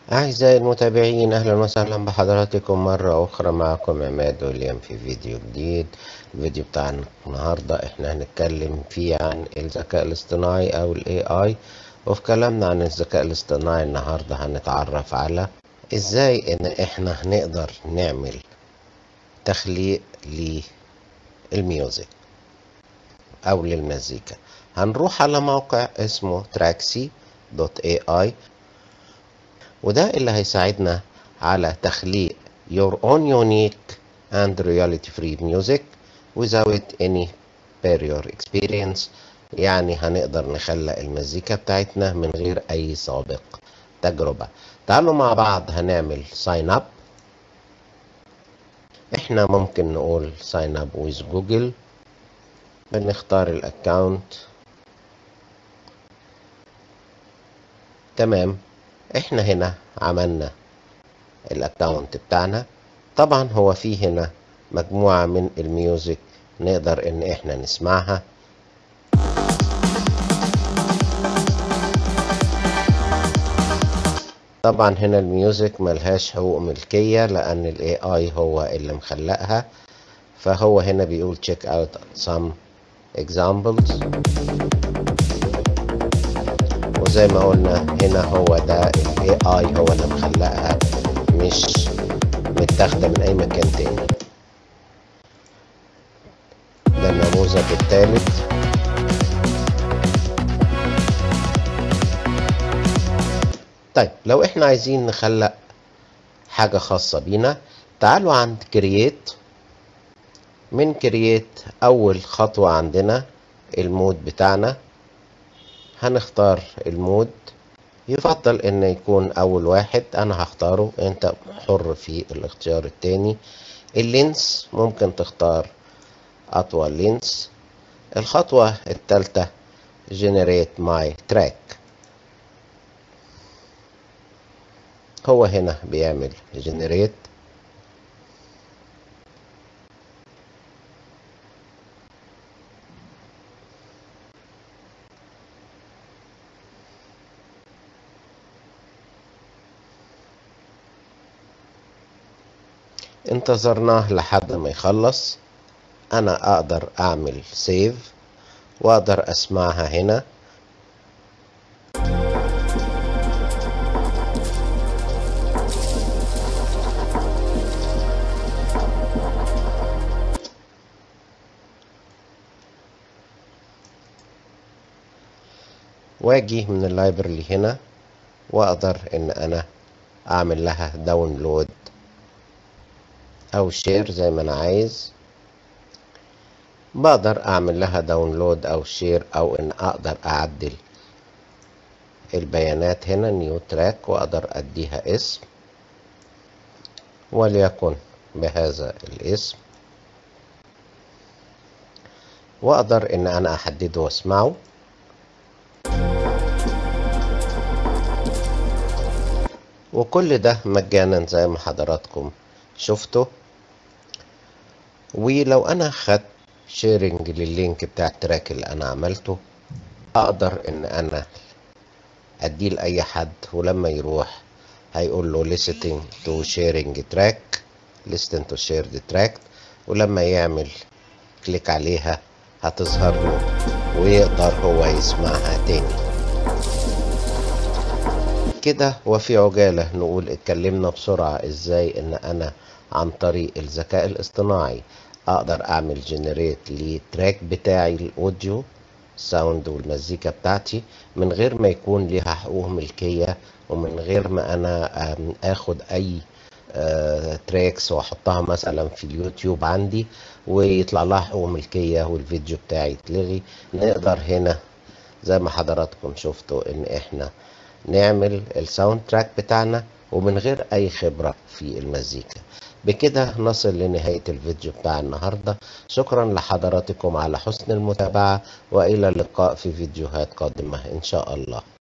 أعزائي المتابعين أهلا وسهلا بحضراتكم مرة أخرى معكم عماد ويليام في فيديو جديد الفيديو بتاعنا النهاردة احنا هنتكلم فيه عن الذكاء الاصطناعي أو ال AI وفي كلامنا عن الذكاء الاصطناعي النهاردة هنتعرف على ازاي ان احنا هنقدر نعمل تخليق للميوزك أو للمزيكا هنروح على موقع اسمه traxy.ai وده اللي هيساعدنا على تخليق your own unique and reality free music without any barrier experience يعني هنقدر نخلق المزيكا بتاعتنا من غير أي سابق تجربة تعالوا مع بعض هنعمل sign up احنا ممكن نقول sign up with جوجل بنختار الاكونت تمام احنا هنا عملنا الاكونت بتاعنا طبعا هو فيه هنا مجموعة من الميوزك نقدر ان احنا نسمعها طبعا هنا الميوزك ملهاش حقوق ملكية لان الاي اي هو اللي مخلقها فهو هنا بيقول check out some examples وزي ما قلنا هنا هو ده ال AI هو اللي مخلقها مش متاخدة من أي مكان تاني ده النموذج الثالث طيب لو احنا عايزين نخلق حاجة خاصة بينا تعالوا عند كرييت من كرييت أول خطوة عندنا المود بتاعنا هنختار المود يفضل ان يكون اول واحد انا هختاره انت حر في الاختيار التاني اللينس ممكن تختار اطول لينس الخطوة التالتة generate my track هو هنا بيعمل generate انتظرناه لحد ما يخلص انا اقدر اعمل سيف واقدر اسمعها هنا واجي من اللايبرري هنا واقدر ان انا اعمل لها داونلود او شير زي ما انا عايز بقدر اعمل لها داونلود او شير او ان اقدر اعدل البيانات هنا نيو تراك واقدر اديها اسم وليكن بهذا الاسم واقدر ان انا احدده واسمعه وكل ده مجانا زي ما حضراتكم شفتوا ولو انا خدت شيرنج لللينك بتاع التراك اللي انا عملته اقدر ان انا اديه لاي حد ولما يروح هيقول له listening to sharing track listen to share the track ولما يعمل كليك عليها هتظهر له ويقدر هو يسمعها تاني كده وفي عجالة نقول اتكلمنا بسرعة ازاي ان انا عن طريق الذكاء الاصطناعي اقدر اعمل جنريت للتراك بتاعي الاوديو ساوند والمزيكا بتاعتي من غير ما يكون ليها حقوق ملكية ومن غير ما انا اخد اي تراكس واحطها مثلا في اليوتيوب عندي ويطلع لها حقوق ملكية والفيديو بتاعي يتلغي نقدر هنا زي ما حضراتكم شفتوا ان احنا نعمل الساوند تراك بتاعنا ومن غير اي خبرة في المزيكا بكده نصل لنهاية الفيديو بتاع النهاردة شكرا لحضراتكم على حسن المتابعة والى اللقاء في فيديوهات قادمة ان شاء الله